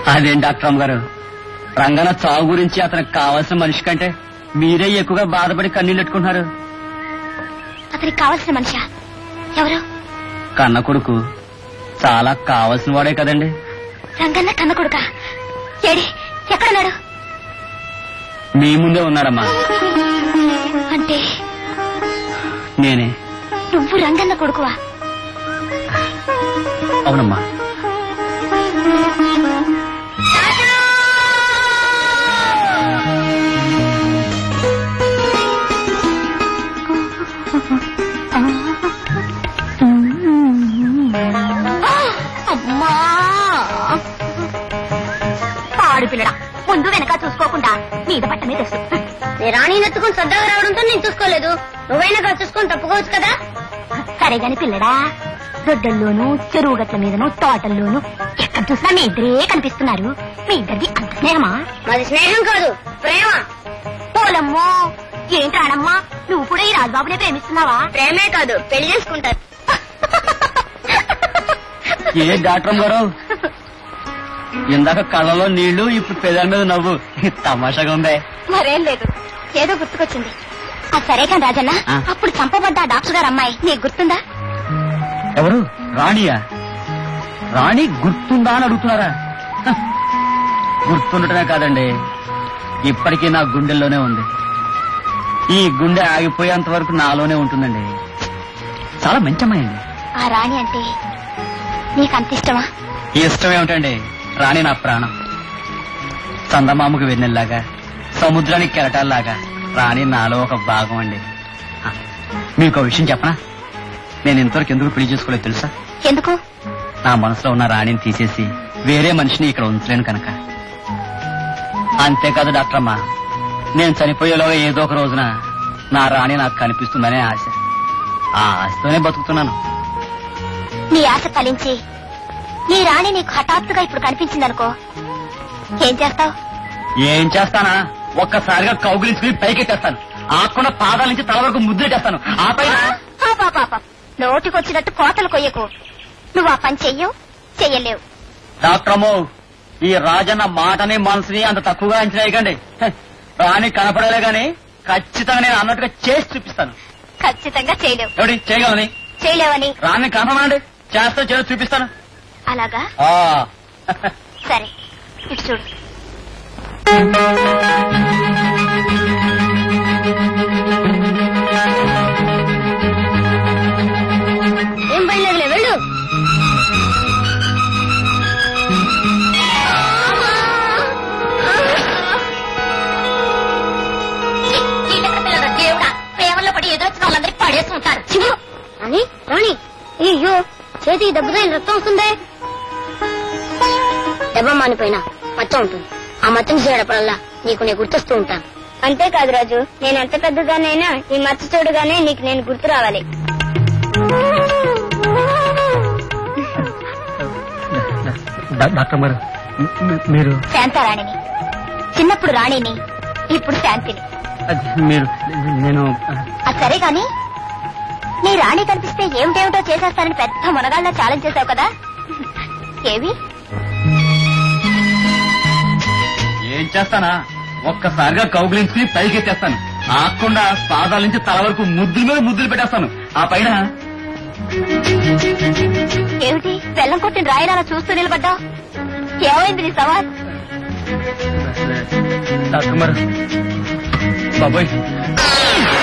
అదేం డాక్టర్ అమ్మ గారు రంగన చావు గురించి అతనికి కావాల్సిన మనిషి కంటే మీరే ఎక్కువగా బాధపడి కన్నీళ్ళు పెట్టుకుంటున్నారు అతనికి కావలసిన మనిషా ఎవరు కన్న కొడుకు చాలా కావాల్సిన వాడే కదండి రంగన్న కన్న కొడుక ఏడి ఎక్కడున్నాడు మీ ముందే ఉన్నాడమ్మా అంటే నేనే నువ్వు రంగన్న కొడుకువా అవునమ్మా అమ్మా పాడు పిల్లడా ముందు వెనక చూసుకోకుండా మీద పట్ట మీద తెలుసు నీ రాణి నెత్తుకుని సరదాగా రావడంతో నేను చూసుకోలేదు నువ్వైనా కాదు చూసుకొని తప్పుకోవచ్చు కదా సరే గాని పిల్లడా దొడ్డల్లోనూ చెరువు గట్ల మీదనూ తోటల్లోనూ ఎక్కడ చూసినా మీ ఇద్దరే కనిపిస్తున్నారు మీ ఇద్దరిది అంత స్నేహమా మాది స్నేహం కాదు ప్రేమ పోలమ్మో ఏంటి రానమ్మా నువ్వు కూడా ఈ రాజబాబునే ప్రేమిస్తున్నావా ప్రేమే కాదు పెళ్లి చేసుకుంటారు ఏ డాక్టర్ అమ్మ గారు ఇందాక కళ్ళలో నీళ్లు ఇప్పుడు పెదాల మీద నవ్వు తమాషాగా ఉందే మరేం లేదు ఏదో గుర్తుకొచ్చింది ఆ సరే కాని రాజన్న ఆ. అప్పుడు చంపబడ్డ ఆ డాక్టర్ గారు అమ్మాయి నీకు గుర్తుందా ఎవరు రాణియా రాణి గుర్తుందా అని అడుగుతున్నారా హ, గుర్తుండటమే కాదండి ఇప్పటికీ నా గుండెల్లోనే ఉంది ఈ గుండె ఆగిపోయేంత వరకు నాలోనే ఉంటుందండి చాలా మంచి అమ్మాయి అండి ఆ రాణి అంటే నీకు అంత ఇష్టమా ఇష్టం ఏమిటండి రాణి నా ప్రాణం చందమామకు వెన్నెల్లాగా సముద్రానికి కెరటాల్లాగా రాణి నాలో ఒక భాగం అండి ఆ, మీకు ఒక విషయం చెప్పనా నేను ఇంతవరకు ఎందుకు పెళ్లి చేసుకోలేదు తెలుసా ఎందుకు నా మనసులో ఉన్న రాణిని తీసేసి వేరే మనిషిని ఇక్కడ ఉంచలేను కనుక అంతేకాదు డాక్టర్ అమ్మా నేను చనిపోయేలోగా ఏదో ఒక రోజున నా రాణి నాకు కనిపిస్తుందనే ఆశ ఆ ఆశతోనే బతుకుతున్నాను నీ ఆశ ఫలించి నీ రాణి నీకు హఠాత్తుగా ఇప్పుడు కనిపించిందనుకో ఏం చేస్తావు ఏం చేస్తానా ఒక్కసారిగా కౌగులించుకుని పైకెత్తేస్తాను ఆకుండా పాదాల నుంచి తల వరకు ముద్రెట్టేస్తాను ఆ పైన నోటికొచ్చినట్టు కోతలు కొయ్యకు నువ్వు ఆ పని చెయ్యవు చెయ్యలేవు డాక్టర్ అమ్మో ఈ రాజన్న మాటని మనసుని అంత తక్కువగా అంచనా వేయకండి హ, రాణి కనపడలే గాని ఖచ్చితంగా నేను అన్నట్టుగా చేసి చూపిస్తాను ఖచ్చితంగా చేయలేవు ఎవడి చేయగలని చేయలేవని రాణి కనపడండి చేస్తా చేసి చూపిస్తాను అలాగా ఆ సరే ఇటు చూడు ఏం బయలుదేరలే వెళ్ళు దేవుడా ప్రేమలో పడి ఎదురొచ్చిన వాళ్ళందరికీ పడేసి ఉంటారు అని రాణి అయ్యో చేతికి దెబ్బతో రక్తం వస్తుందే దెబ్బ మానిపోయినా మచ్చ ఉంటుంది ఆ మచ్చను చేయడప్పుడల్లా నీకు నేను గుర్తొస్తూ ఉంటాను అంతేకాదు రాజు నేను ఎంత పెద్దదానైనా ఈ మచ్చ చూడగానే నీకు నేను గుర్తు రావాలి డాక్టర్ గారు మీరు శాంతారాణిని చిన్నప్పుడు రాణిని ఇప్పుడు శాంతిని మీరు నేను అది సరే గాని నీ రాణి కనిపిస్తే ఏమిటేమిటో చేసేస్తానని పెద్ద మునగాళ్ళ ఛాలెంజ్ చేశావు కదా ఏవి ఏం చేస్తానా ఒక్కసారిగా కౌగులించుకుని పైకి ఎత్తేస్తాను ఆకుండా పాదాల నుంచి తల వరకు ముద్దుల మీద ముద్దులు పెట్టేస్తాను ఆ పైన ఏమిటి బెల్లం కొట్టిన రాయినా చూస్తూ నిలబడ్డావు ఏమైంది నీ సవాల్ డాక్టర్ గారు బాబోయ్